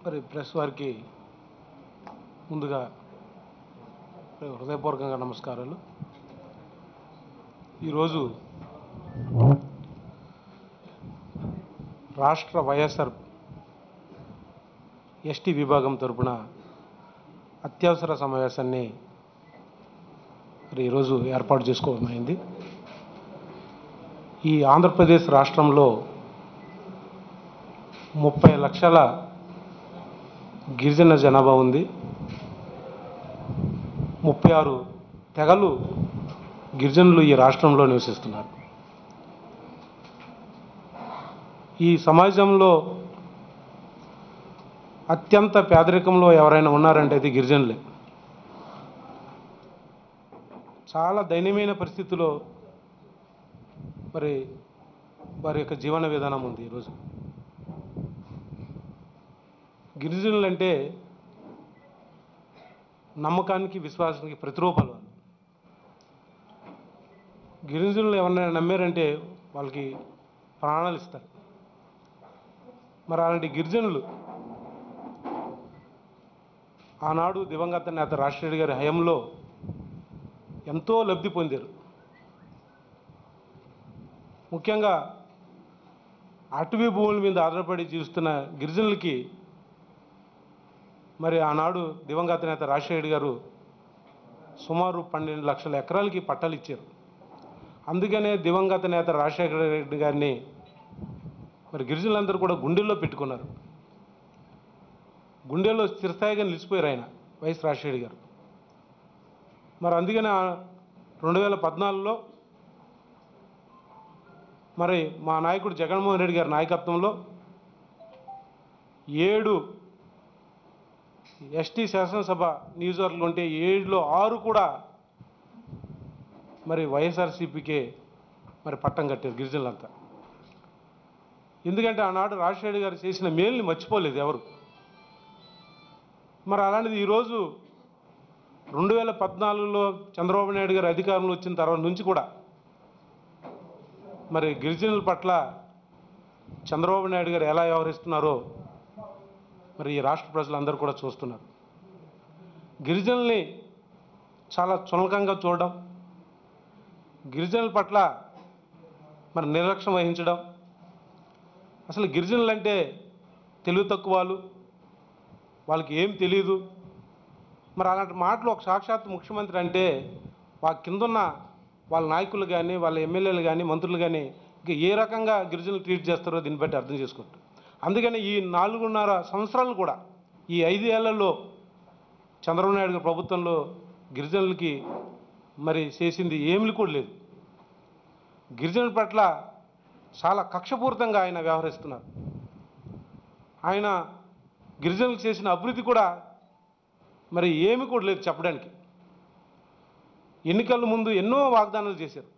మరి ప్రెస్ వారికి ముందుగా హృదయపూర్వకంగా నమస్కారాలు ఈరోజు రాష్ట్ర వైఎస్ఆర్ ఎస్టీ విభాగం తరపున అత్యవసర సమావేశాన్ని మరి ఈరోజు ఏర్పాటు చేసుకోవడమైంది ఈ ఆంధ్రప్రదేశ్ రాష్ట్రంలో ముప్పై లక్షల గిరిజన జనాభా ఉంది ముప్పై ఆరు తెగలు గిరిజనులు ఈ రాష్ట్రంలో నివసిస్తున్నారు ఈ సమాజంలో అత్యంత పేదరికంలో ఎవరైనా ఉన్నారంటే అది గిరిజనులే చాలా దయనీయమైన పరిస్థితిలో మరి వారి యొక్క జీవన విధానం ఉంది ఈరోజు గిరిజనులు అంటే నమ్మకానికి విశ్వాసానికి ప్రతిరూపాలు వాళ్ళు గిరిజనులు ఎవరైనా నమ్మారంటే వాళ్ళకి ప్రాణాలు ఇస్తారు మరి అలాంటి గిరిజనులు ఆనాడు దివంగత నేత రాజశేఖర్ గారి హయంలో ఎంతో లబ్ధి పొందారు ముఖ్యంగా అటవీ భూముల మీద ఆధారపడి జీవిస్తున్న గిరిజనులకి మరి ఆనాడు దివంగత నేత రాజశేఖర్ గారు సుమారు పన్నెండు లక్షల ఎకరాలకి పట్టాలు ఇచ్చారు అందుకనే దివంగత నేత రాజశేఖర రెడ్డి గారిని మరి గిరిజనులందరూ కూడా గుండెల్లో పెట్టుకున్నారు గుండెల్లో స్థిరస్థాయిగా నిలిచిపోయారు ఆయన వైఎస్ రాజశేఖర్ గారు మరి అందుకనే రెండు వేల పద్నాలుగులో మరి మా నాయకుడు జగన్మోహన్ రెడ్డి గారి నాయకత్వంలో ఏడు ఎస్టీ శాసనసభ నియోజకవర్గాలు ఉంటే ఏడులో ఆరు కూడా మరి వైఎస్ఆర్సీపీకే మరి పట్టం కట్టారు గిరిజనులంతా ఎందుకంటే ఆనాడు రాజశేఖర్ గారు చేసిన మేల్ని మర్చిపోలేదు ఎవరు మరి అలాంటిది ఈరోజు రెండు వేల పద్నాలుగులో చంద్రబాబు నాయుడు గారు అధికారంలో వచ్చిన తర్వాత నుంచి కూడా మరి గిరిజనుల పట్ల చంద్రబాబు నాయుడు గారు ఎలా వ్యవహరిస్తున్నారో మరి ఈ రాష్ట్ర ప్రజలందరూ కూడా చూస్తున్నారు గిరిజనుల్ని చాలా చులకంగా చూడడం గిరిజనుల పట్ల మరి నిర్లక్ష్యం వహించడం అసలు గిరిజనులు అంటే తెలివి తక్కువ వాళ్ళు వాళ్ళకి ఏం తెలియదు మరి అలాంటి మాటలు ఒక సాక్షాత్ ముఖ్యమంత్రి అంటే వాళ్ళ కిందున్న వాళ్ళ నాయకులు కానీ వాళ్ళ ఎమ్మెల్యేలు కానీ మంత్రులు కానీ ఇంకా ఏ రకంగా గిరిజనులు ట్రీట్ చేస్తారో దీన్ని బట్టి అర్థం చేసుకుంటారు అందుకని ఈ నాలుగున్నర సంవత్సరాలు కూడా ఈ ఐదు ఏళ్లలో చంద్రబాబు నాయుడు గారి ప్రభుత్వంలో గిరిజనులకి మరి చేసింది ఏమి కూడా లేదు గిరిజనుల పట్ల చాలా కక్షపూరితంగా ఆయన వ్యవహరిస్తున్నారు ఆయన గిరిజనులకు చేసిన అభివృద్ధి కూడా మరి ఏమి కూడా లేదు చెప్పడానికి ఎన్నికల ముందు ఎన్నో వాగ్దానాలు చేశారు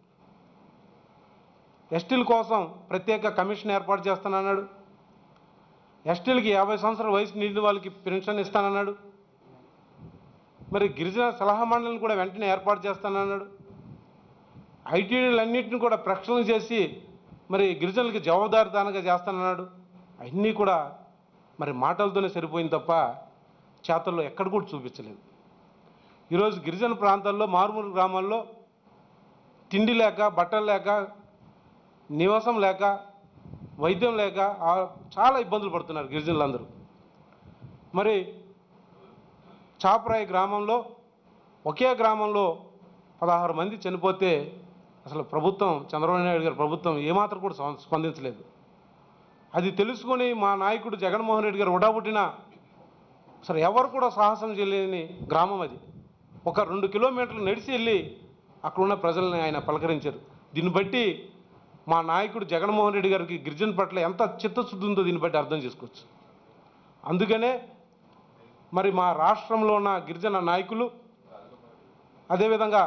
ఎస్టీల కోసం ప్రత్యేక కమిషన్ ఏర్పాటు చేస్తానన్నాడు ఎస్టీలకి యాభై సంవత్సరాల వయసు నిండిన వాళ్ళకి పెన్షన్ ఇస్తానన్నాడు మరి గిరిజన సలహా మండలిని కూడా వెంటనే ఏర్పాటు చేస్తానన్నాడు ఐటీడీలన్నింటిని కూడా ప్రక్షాళన చేసి మరి గిరిజనులకి జవాబుదారిదానంగా చేస్తానన్నాడు అన్నీ కూడా మరి మాటలతోనే సరిపోయింది తప్ప చేతల్లో ఎక్కడ కూడా చూపించలేదు ఈరోజు గిరిజన ప్రాంతాల్లో మారుమూల గ్రామాల్లో తిండి లేక బట్టలు లేక నివాసం లేక వైద్యం లేక ఆ- చాలా ఇబ్బందులు పడుతున్నారు గిరిజనులందరూ మరి చాపరాయి గ్రామంలో ఒకే గ్రామంలో పదహారు మంది చనిపోతే అసలు ప్రభుత్వం చంద్రబాబు నాయుడు గారి ప్రభుత్వం ఏమాత్రం కూడా స్పం- స్పందించలేదు అది తెలుసుకొని మా నాయకుడు జగన్మోహన్ రెడ్డి గారు ఉడాబుట్టిన అసలు ఎవరు కూడా సాహసం చేయలేని గ్రామం అది ఒక రెండు కిలోమీటర్లు నడిచి వెళ్ళి అక్కడ ఉన్న ప్రజల్ని ఆయన పలకరించారు దీన్ని బట్టి మా నాయకుడు జగన్మోహన్ రెడ్డి గారికి గిరిజన పట్ల ఎంత చిత్తశుద్ధి ఉందో దీన్ని బట్టి అర్థం చేసుకోవచ్చు అందుకనే మరి మా రాష్ట్రంలో ఉన్న గిరిజన నాయకులు అదేవిధంగా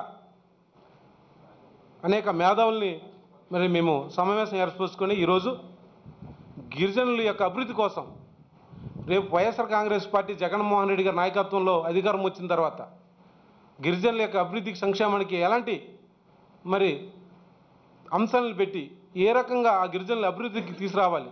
అనేక మేధావుల్ని మరి మేము సమావేశం ఏర్పరచుకొని ఈరోజు గిరిజనుల యొక్క అభివృద్ధి కోసం రేపు YSR Congress party Jaganmohan Reddy గారి నాయకత్వంలో అధికారం వచ్చిన తర్వాత గిరిజనుల యొక్క అభివృద్ధికి సంక్షేమానికి ఎలాంటి మరి అంశాలను పెట్టి ఏ రకంగా ఆ గిరిజనుల అభివృద్ధికి తీసుకురావాలి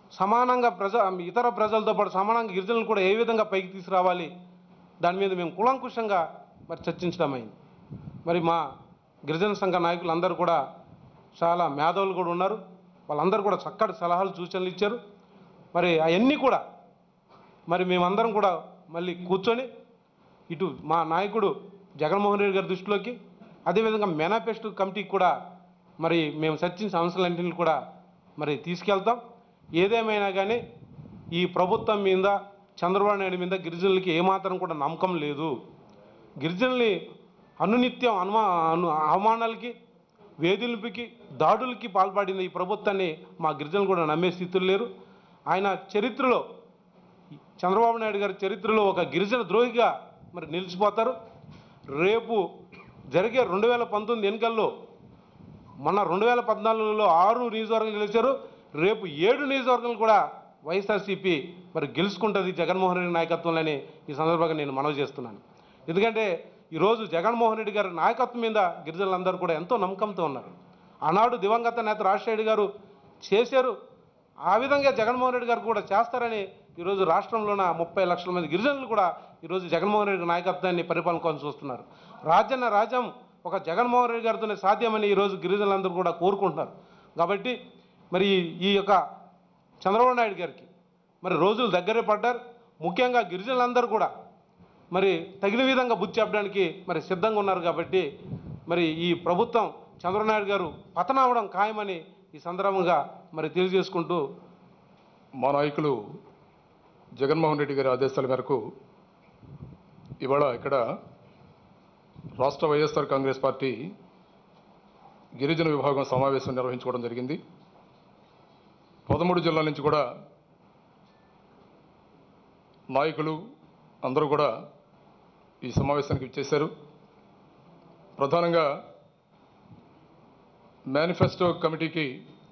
సమానంగా ప్రజ ఇతర ప్రజలతో పాటు సమానంగా గిరిజనులు కూడా ఏ విధంగా పైకి తీసుకురావాలి దాని మీద మేము కులంకుషంగా మరి చర్చించడం అయింది మరి మా గిరిజన సంఘ నాయకులు అందరూ కూడా చాలా మేధావులు కూడా ఉన్నారు వాళ్ళందరూ కూడా చక్కటి సలహాలు సూచనలు ఇచ్చారు మరి అవన్నీ కూడా మరి మేమందరం కూడా మళ్ళీ కూర్చొని ఇటు మా నాయకుడు జగన్మోహన్ రెడ్డి గారి దృష్టిలోకి అదేవిధంగా మేనిఫెస్టో కమిటీకి కూడా మరి మేము చర్చించిన అంశాలన్నింటినీ కూడా మరి తీసుకెళ్తాం ఏదేమైనా కానీ ఈ ప్రభుత్వం మీద చంద్రబాబు నాయుడు మీద గిరిజనులకి ఏమాత్రం కూడా నమ్మకం లేదు గిరిజనుల్ని అనునిత్యం అనుమా అను అవమానాలకి వేధింపుకి దాడులకి పాల్పడిన ఈ ప్రభుత్వాన్ని మా గిరిజనులు కూడా నమ్మే స్థితిలో లేరు ఆయన చరిత్రలో చంద్రబాబు నాయుడు గారి చరిత్రలో ఒక గిరిజన ద్రోహిగా మరి నిలిచిపోతారు రేపు జరిగే రెండు వేల పంతొమ్మిది ఎన్నికల్లో మొన్న రెండు వేల పద్నాలుగులో ఆరు నియోజకవర్గాలు గెలిచారు రేపు ఏడు నియోజకవర్గాలు కూడా వైఎస్ఆర్సీపీ మరి గెలుచుకుంటుంది జగన్మోహన్ రెడ్డి నాయకత్వంలోని ఈ సందర్భంగా నేను మనవి చేస్తున్నాను ఎందుకంటే ఈరోజు జగన్మోహన్ రెడ్డి గారి నాయకత్వం మీద గిరిజనులందరూ కూడా ఎంతో నమ్మకంతో ఉన్నారు ఆనాడు దివంగత నేత రాజశేఖర గారు చేశారు ఆ విధంగా జగన్మోహన్ రెడ్డి గారు కూడా చేస్తారని ఈరోజు రాష్ట్రంలోన ముప్పై లక్షల మంది గిరిజనులు కూడా ఈరోజు జగన్మోహన్ రెడ్డి నాయకత్వాన్ని పరిపాలన కోసం చూస్తున్నారు రాజన్న రాజ్యం ఒక జగన్మోహన్ రెడ్డి గారితోనే సాధ్యమని ఈరోజు గిరిజనులందరూ కూడా కోరుకుంటున్నారు కాబట్టి మరి ఈ యొక్క చంద్రబాబు నాయుడు గారికి మరి రోజులు దగ్గరే పడ్డారు ముఖ్యంగా గిరిజనులందరూ కూడా మరి తగిన విధంగా బుద్ధి చెప్పడానికి మరి సిద్ధంగా ఉన్నారు కాబట్టి మరి ఈ ప్రభుత్వం చంద్రబాబు నాయుడు గారు పతనం అవడం ఖాయమని ఈ సందర్భంగా మరి తెలియజేసుకుంటూ మా నాయకులు జగన్మోహన్ రెడ్డి గారి ఆదేశాల మేరకు ఇవాళ ఇక్కడ రాష్ట్ర వైఎస్ఆర్ కాంగ్రెస్ పార్టీ గిరిజన విభాగం సమావేశం నిర్వహించుకోవడం జరిగింది పదమూడు జిల్లాల నుంచి కూడా నాయకులు అందరూ కూడా ఈ సమావేశానికి ఇచ్చేశారు ప్రధానంగా మేనిఫెస్టో కమిటీకి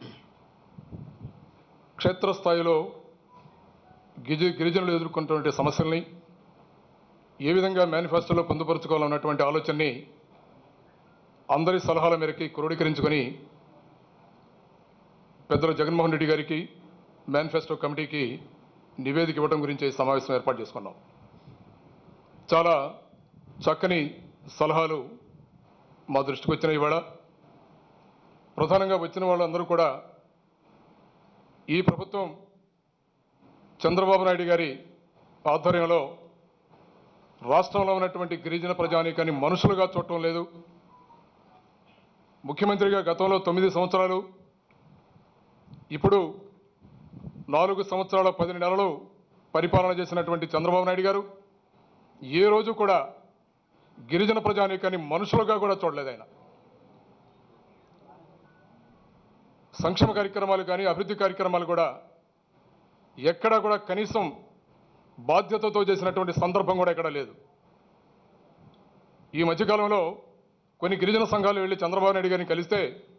క్షేత్రస్థాయిలో గిజి గిరిజనులు ఎదుర్కొంటున్నటువంటి సమస్యల్ని ఏ విధంగా మేనిఫెస్టోలో పొందుపరుచుకోవాలన్నటువంటి ఆలోచనని అందరి సలహాల మేరకి క్రోడీకరించుకొని పెద్దలు జగన్మోహన్ రెడ్డి గారికి మేనిఫెస్టో కమిటీకి నివేదిక ఇవ్వడం గురించి ఈ సమావేశం ఏర్పాటు చేసుకున్నాం చాలా చక్కని సలహాలు మా దృష్టికి వచ్చిన ఇవాళ ప్రధానంగా వచ్చిన వాళ్ళందరూ కూడా ఈ ప్రభుత్వం చంద్రబాబు నాయుడు గారి ఆధ్వర్యంలో రాష్ట్రంలో ఉన్నటువంటి గిరిజన ప్రజానీకాన్ని మనుషులుగా చూడటం లేదు ముఖ్యమంత్రిగా గతంలో తొమ్మిది సంవత్సరాలు ఇప్పుడు నాలుగు సంవత్సరాల పది నెలలు పరిపాలన చేసినటువంటి చంద్రబాబు నాయుడు గారు ఏ రోజు కూడా గిరిజన ప్రజానీకాన్ని మనుషులుగా కూడా చూడలేదు ఆయన సంక్షేమ కార్యక్రమాలు కానీ అభివృద్ధి కార్యక్రమాలు కూడా ఎక్కడా కూడా కనీసం బాధ్యతతో చేసినటువంటి సందర్భం కూడా ఎక్కడ లేదు ఈ మధ్యకాలంలో కొన్ని గిరిజన సంఘాలు వెళ్ళి చంద్రబాబు నాయుడు గారిని కలిస్తే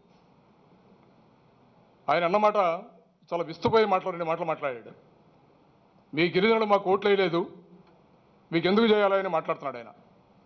ఆయన అన్నమాట చాలా విస్తుపోయి మాట్లాడిన మాటలు మాట్లాడాడు మీ గిరిజనులు మాకు ఓట్లు వేయలేదు మీకు ఎందుకు చేయాలని మాట్లాడుతున్నాడు ఆయన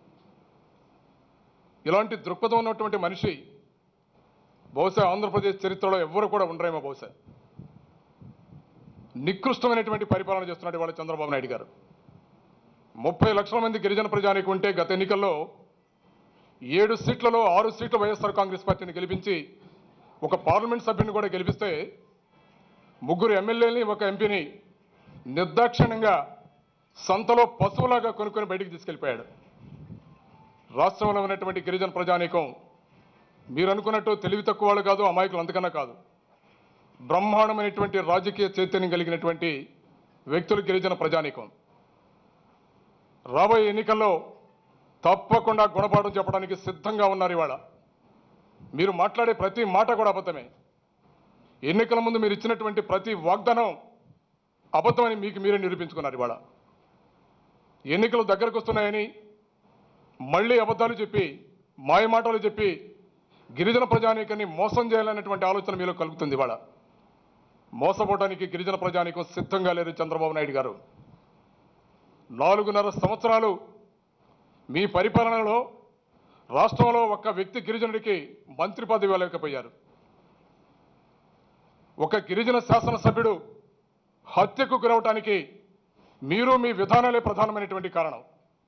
ఇలాంటి దృక్పథం ఉన్నటువంటి మనిషి బహుశా ఆంధ్రప్రదేశ్ చరిత్రలో ఎవ్వరు కూడా ఉండరేమో బహుశా నికృష్టమైనటువంటి పరిపాలన చేస్తున్నాడు ఇవాళ చంద్రబాబు నాయుడు గారు ముప్పై లక్షల మంది గిరిజన ప్రజానికి ఉంటే గత ఎన్నికల్లో ఏడు సీట్లలో ఆరు సీట్లు వైఎస్ఆర్ కాంగ్రెస్ పార్టీని గెలిపించి ఒక పార్లమెంట్ సభ్యుని కూడా గెలిపిస్తే ముగ్గురు ఎమ్మెల్యేని ఒక ఎంపీని నిర్దాక్షిణ్యంగా సంతలో పశువులాగా కొనుక్కొని బయటికి తీసుకెళ్ళిపోయాడు రాష్ట్రంలో ఉన్నటువంటి గిరిజన ప్రజానీకం మీరు అనుకున్నట్టు తెలివి తక్కువ వాళ్ళు కాదు అమాయకులు అంతకన్నా కాదు బ్రహ్మాండమైనటువంటి రాజకీయ చైతన్యం కలిగినటువంటి వ్యక్తులు గిరిజన ప్రజానీకం రాబోయే ఎన్నికల్లో తప్పకుండా గుణపాఠం చెప్పడానికి సిద్ధంగా ఉన్నారు ఇవాళ మీరు మాట్లాడే ప్రతి మాట కూడా అబద్ధమే ఎన్నికల ముందు మీరు ఇచ్చినటువంటి ప్రతి వాగ్దానం అబద్ధమని మీకు మీరే నిరూపించుకున్నారు ఇవాళ ఎన్నికలు దగ్గరకు వస్తున్నాయని మళ్ళీ అబద్ధాలు చెప్పి మాయ మాటలు చెప్పి గిరిజన ప్రజానీకాన్ని మోసం చేయాలనేటువంటి ఆలోచన మీలో కలుగుతుంది ఇవాళ మోసపోవడానికి గిరిజన ప్రజానీకం సిద్ధంగా లేరు చంద్రబాబు నాయుడు గారు నాలుగున్నర సంవత్సరాలు మీ పరిపాలనలో రాష్ట్రంలో ఒక్క వ్యక్తి గిరిజనుడికి మంత్రి పదవి ఇవ్వలేకపోయారు ఒక గిరిజన శాసనసభ్యుడు హత్యకు గురవటానికి మీరు మీ విధానాలే ప్రధానమైనటువంటి కారణం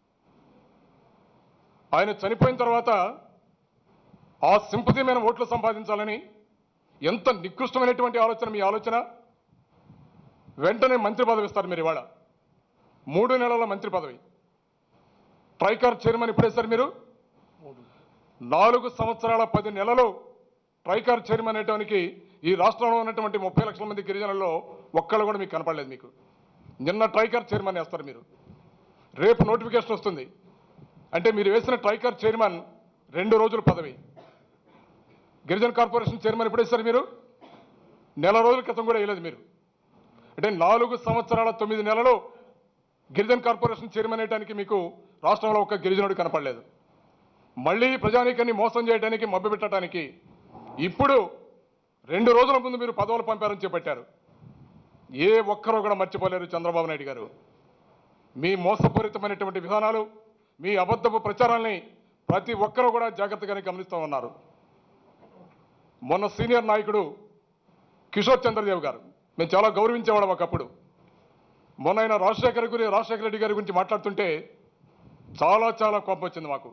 ఆయన చనిపోయిన తర్వాత ఆ సింపతిమైన ఓట్లు సంపాదించాలని ఎంత నికృష్టమైనటువంటి ఆలోచన మీ ఆలోచన వెంటనే మంత్రి పదవి ఇస్తారు మీరు ఇవాళ మూడు నెలల మంత్రి పదవి ట్రైకార్ చైర్మన్ ఇప్పుడేస్తారు మీరు నాలుగు సంవత్సరాల పది నెలలు ట్రైకార్ చైర్మన్ అనేటానికి ఈ రాష్ట్రంలో ఉన్నటువంటి ముప్పై లక్షల మంది గిరిజనుల్లో ఒక్కళ్ళు కూడా మీకు కనపడలేదు మీకు నిన్న ట్రైకార్ చైర్మన్ వేస్తారు మీరు రేపు నోటిఫికేషన్ వస్తుంది అంటే మీరు వేసిన ట్రైకార్ చైర్మన్ రెండు రోజుల పదవి గిరిజన కార్పొరేషన్ చైర్మన్ ఎప్పుడు వేస్తారు మీరు నెల రోజుల క్రితం కూడా వేయలేదు మీరు అంటే నాలుగు సంవత్సరాల తొమ్మిది నెలలు గిరిజన కార్పొరేషన్ చైర్మన్ వేయడానికి మీకు రాష్ట్రంలో ఒక గిరిజనుడు కనపడలేదు మళ్ళీ ప్రజానీకాన్ని మోసం చేయడానికి మభ్యపెట్టడానికి ఇప్పుడు రెండు రోజుల ముందు మీరు పదవులు పంపారని చేపట్టారు ఏ ఒక్కరూ కూడా మర్చిపోలేరు చంద్రబాబు నాయుడు గారు మీ మోసపూరితమైనటువంటి విధానాలు మీ అబద్ధపు ప్రచారాల్ని ప్రతి ఒక్కరూ కూడా జాగ్రత్తగానే గమనిస్తూ ఉన్నారు మొన్న సీనియర్ నాయకుడు కిషోర్ చంద్రదేవ్ గారు మేము చాలా గౌరవించేవాళ్ళం ఒకప్పుడు మొన్న ఆయన రాజశేఖర్ గురి రాజశేఖర రెడ్డి గారి గురించి మాట్లాడుతుంటే చాలా చాలా కోపం వచ్చింది మాకు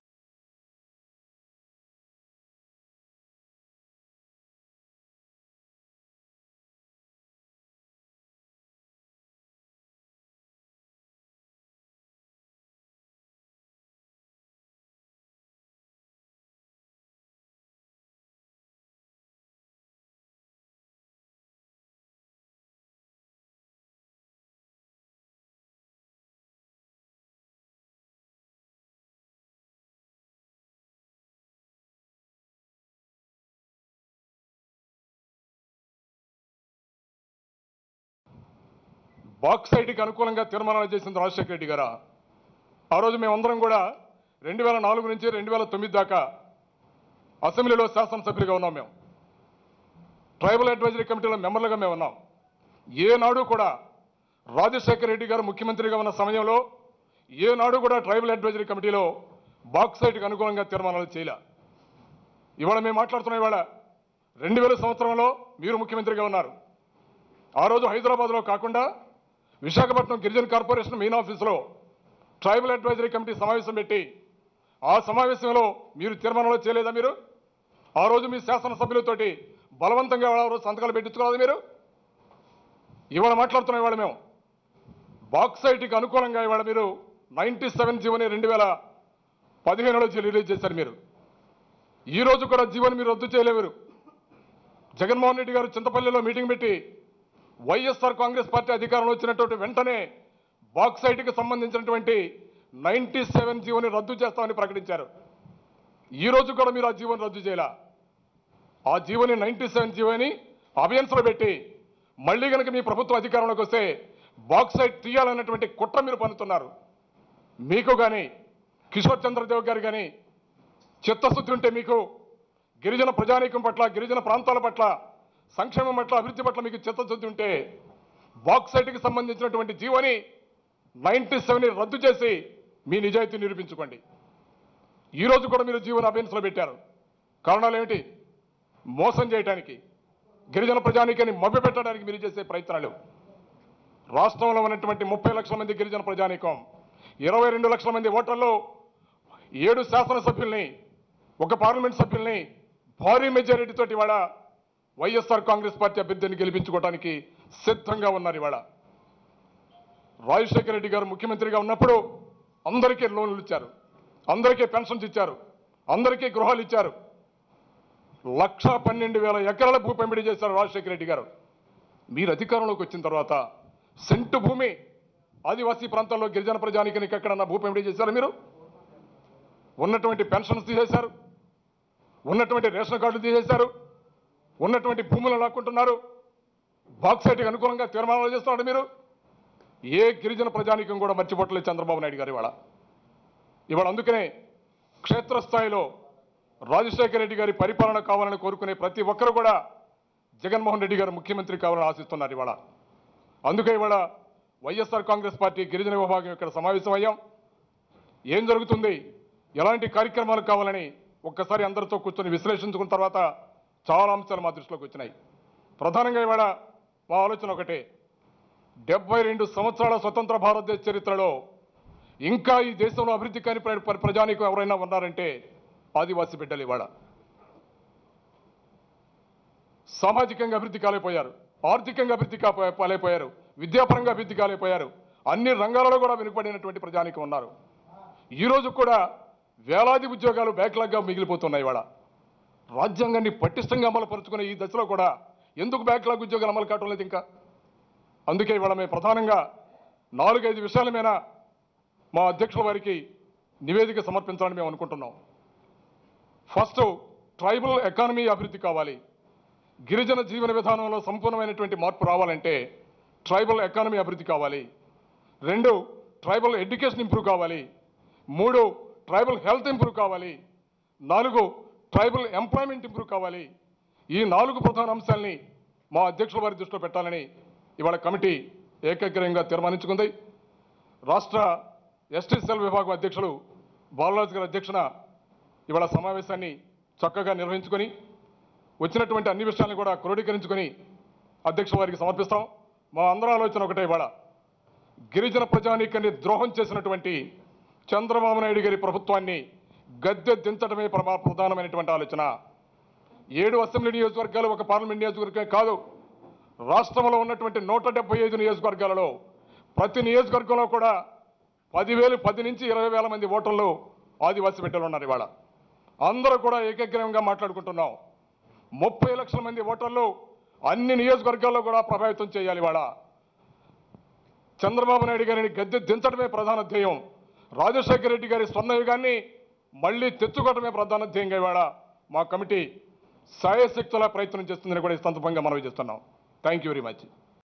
బాక్సైట్కి అనుకూలంగా తీర్మానాలు చేసింది రాజశేఖర రెడ్డి గారా ఆ రోజు మేమందరం కూడా రెండు వేల నాలుగు నుంచి రెండు వేల తొమ్మిది దాకా అసెంబ్లీలో శాసనసభ్యులుగా ఉన్నాం మేము ట్రైబల్ అడ్వైజరీ కమిటీలో మెంబర్లుగా మేము ఉన్నాం ఏనాడు కూడా రాజశేఖర రెడ్డి గారు ముఖ్యమంత్రిగా ఉన్న సమయంలో ఏనాడు కూడా ట్రైబల్ అడ్వైజరీ కమిటీలో బాక్సైట్కి అనుకూలంగా తీర్మానాలు చేయలే ఇవాళ మేము మాట్లాడుతున్నాం ఇవాళ రెండు వేల సంవత్సరంలో మీరు ముఖ్యమంత్రిగా ఉన్నారు ఆ రోజు హైదరాబాద్లో కాకుండా విశాఖపట్నం గిరిజన కార్పొరేషన్ మెయిన్ ఆఫీసులో ట్రైబల్ అడ్వైజరీ కమిటీ సమావేశం పెట్టి ఆ సమావేశంలో మీరు తీర్మానంలో చేయలేదా మీరు ఆ రోజు మీ శాసనసభ్యులతోటి బలవంతంగా ఆ రోజు సంతకాలు పెట్టించుకోవాలి మీరు ఇవాళ మాట్లాడుతున్నాం ఇవాళ మేము బాక్సైట్కి అనుకూలంగా ఇవాళ మీరు నైంటీ సెవెన్ జీవోని రెండు వేల పదిహేనులో రిలీజ్ చేశారు మీరు ఈ రోజు కూడా జీవోని మీరు రద్దు చేయలేరు జగన్మోహన్ రెడ్డి గారు చింతపల్లిలో మీటింగ్ పెట్టి వైఎస్ఆర్ కాంగ్రెస్ పార్టీ అధికారంలో వచ్చినటువంటి వెంటనే బాక్సైట్కి సంబంధించినటువంటి నైంటీ సెవెన్ జీవోని రద్దు చేస్తామని ప్రకటించారు ఈ రోజు కూడా మీరు ఆ జీవోని రద్దు చేయాల ఆ జీవోని నైంటీ సెవెన్ జీవోని అభయన్స్లో పెట్టి మళ్ళీ కనుక మీ ప్రభుత్వం అధికారంలోకి వస్తే బాక్సైట్ తీయాలన్నటువంటి కుట్ర మీరు పన్నుతున్నారు మీకు కానీ కిషోర్ చంద్రదేవ్ గారు కానీ చిత్తశుద్ధి ఉంటే మీకు గిరిజన ప్రజానీకం పట్ల గిరిజన ప్రాంతాల పట్ల సంక్షేమం పట్ల అభివృద్ధి పట్ల మీకు చిత్తశుద్ధి ఉంటే బాక్సైట్కి సంబంధించినటువంటి జీవోని నైంటీ సెవెన్ రద్దు చేసి మీ నిజాయితీ నిరూపించుకోండి ఈ రోజు కూడా మీరు జీవన అభ్యన్స్లో పెట్టారు కారణాలు ఏమిటి మోసం చేయడానికి గిరిజన ప్రజానీకాన్ని మభ్యపెట్టడానికి మీరు చేసే ప్రయత్నాలు రాష్ట్రంలో ఉన్నటువంటి ముప్పై లక్షల మంది గిరిజన ప్రజానీకం ఇరవై రెండు లక్షల మంది ఓటర్లు ఏడు శాసనసభ్యుల్ని ఒక పార్లమెంట్ సభ్యుల్ని భారీ మెజారిటీ తోటి ఇవాళ వైఎస్ఆర్ కాంగ్రెస్ పార్టీ అభ్యర్థిని గెలిపించుకోవడానికి సిద్ధంగా ఉన్నారు ఇవాళ రాజశేఖర రెడ్డి గారు ముఖ్యమంత్రిగా ఉన్నప్పుడు అందరికీ లోన్లు ఇచ్చారు అందరికీ పెన్షన్స్ ఇచ్చారు అందరికీ గృహాలు ఇచ్చారు లక్ష పన్నెండు వేల ఎకరాల భూ పంపిణీ చేశారు రాజశేఖర రెడ్డి గారు మీరు అధికారంలోకి వచ్చిన తర్వాత సెంటు భూమి ఆదివాసీ ప్రాంతాల్లో గిరిజన ప్రజానికానికి ఎక్కడన్నా భూ పంపిణీ చేశారు మీరు ఉన్నటువంటి పెన్షన్స్ తీసేశారు ఉన్నటువంటి రేషన్ కార్డులు తీసేశారు ఉన్నటువంటి భూములు లాక్కుంటున్నారు బాక్సైట్కి అనుకూలంగా తీర్మానాలు చేస్తున్నారు మీరు ఏ గిరిజన ప్రజానికం కూడా మర్చిపోవట్లేదు చంద్రబాబు నాయుడు గారు ఇవాళ ఇవాళ అందుకనే క్షేత్రస్థాయిలో రాజశేఖర రెడ్డి గారి పరిపాలన కావాలని కోరుకునే ప్రతి ఒక్కరు కూడా జగన్మోహన్ రెడ్డి గారు ముఖ్యమంత్రి కావాలని ఆశిస్తున్నారు ఇవాళ అందుకే ఇవాళ వైఎస్ఆర్ కాంగ్రెస్ పార్టీ గిరిజన విభాగం ఇక్కడ సమావేశం అయ్యాం ఏం జరుగుతుంది ఎలాంటి కార్యక్రమాలు కావాలని ఒక్కసారి అందరితో కూర్చొని విశ్లేషించుకున్న తర్వాత చాలా అంశాలు మా దృష్టిలోకి వచ్చినాయి ప్రధానంగా ఇవాళ మా ఆలోచన ఒకటే డెబ్బై రెండు సంవత్సరాల స్వతంత్ర భారతదేశ చరిత్రలో ఇంకా ఈ దేశంలో అభివృద్ధి కాని ప్ర- ప్ర- ప్రజానీకం ఎవరైనా ఉన్నారంటే ఆదివాసీ బిడ్డలు ఇవాళ సామాజికంగా అభివృద్ధి కాలేకపోయారు ఆర్థికంగా అభివృద్ధి కాపో- కాలేకపోయారు విద్యాపరంగా అభివృద్ధి కాలేకపోయారు అన్ని రంగాలలో కూడా వెనుకబడినటువంటి ప్రజానీకం ఉన్నారు ఈ రోజు కూడా వేలాది ఉద్యోగాలు బ్యాక్లాగ్గా మిగిలిపోతున్నాయి ఇవాళ రాజ్యాంగాన్ని పటిష్టంగా అమలు పరుచుకునే ఈ దశలో కూడా ఎందుకు బ్యాక్లాగ్ ఉద్యోగాలు అమలు కావటం లేదు ఇంకా అందుకే ఇవాళ మేము ప్రధానంగా నాలుగైదు విషయాల మీద మా అధ్యక్షుల వారికి నివేదిక సమర్పించాలని మేము అనుకుంటున్నాం ఫస్ట్ ట్రైబల్ ఎకానమీ అభివృద్ధి కావాలి గిరిజన జీవన విధానంలో సంపూర్ణమైనటువంటి మార్పు రావాలంటే ట్రైబల్ ఎకానమీ అభివృద్ధి కావాలి రెండు ట్రైబల్ ఎడ్యుకేషన్ ఇంప్రూవ్ కావాలి మూడు ట్రైబల్ హెల్త్ ఇంప్రూవ్ కావాలి నాలుగు ట్రైబల్ ఎంప్లాయ్మెంట్ ఇంప్రూవ్ కావాలి ఈ నాలుగు ప్రధాన అంశాలని మా అధ్యక్షుల వారి దృష్టిలో పెట్టాలని ఇవాళ కమిటీ ఏకగ్రహంగా తీర్మానించుకుంది రాష్ట్ర ఎస్టీ సెల్ విభాగం అధ్యక్షులు బాలరాజు గారి అధ్యక్షన ఇవాళ సమావేశాన్ని చక్కగా నిర్వహించుకొని వచ్చినటువంటి అన్ని విషయాలను కూడా క్రోడీకరించుకొని అధ్యక్షుల వారికి సమర్పిస్తాం మా అందరి ఆలోచన ఒకటే ఇవాళ గిరిజన ప్రజానీకాన్ని ద్రోహం చేసినటువంటి చంద్రబాబు నాయుడు గారి ప్రభుత్వాన్ని గద్దె దించడమే ప్రమా ప్రధానమైనటువంటి ఆలోచన ఏడు అసెంబ్లీ నియోజకవర్గాలు ఒక పార్లమెంట్ నియోజకవర్గం కాదు రాష్ట్రంలో ఉన్నటువంటి నూట డెబ్బై ఐదు నియోజకవర్గాలలో ప్రతి నియోజకవర్గంలో కూడా పదివేలు పది నుంచి ఇరవై వేల మంది ఓటర్లు ఆదివాసీ బిడ్డలు ఉన్నారు ఇవాళ అందరూ కూడా ఏకగ్రీవంగా మాట్లాడుకుంటున్నాం ముప్పై లక్షల మంది ఓటర్లు అన్ని నియోజకవర్గాల్లో కూడా ప్రభావితం చేయాలి ఇవాళ చంద్రబాబు నాయుడు గారిని గద్దె దించడమే ప్రధాన ధ్యేయం రాజశేఖర రెడ్డి గారి స్వర్ణయుగాన్ని మళ్ళీ తెచ్చుకోవడమే ప్రధాన ధ్యేయంగా ఇవాళ మా కమిటీ సాయశక్తుల ప్రయత్నం చేస్తుందని కూడా ఈ సందర్భంగా మనవి చేస్తున్నాం థ్యాంక్ యూ వెరీ మచ్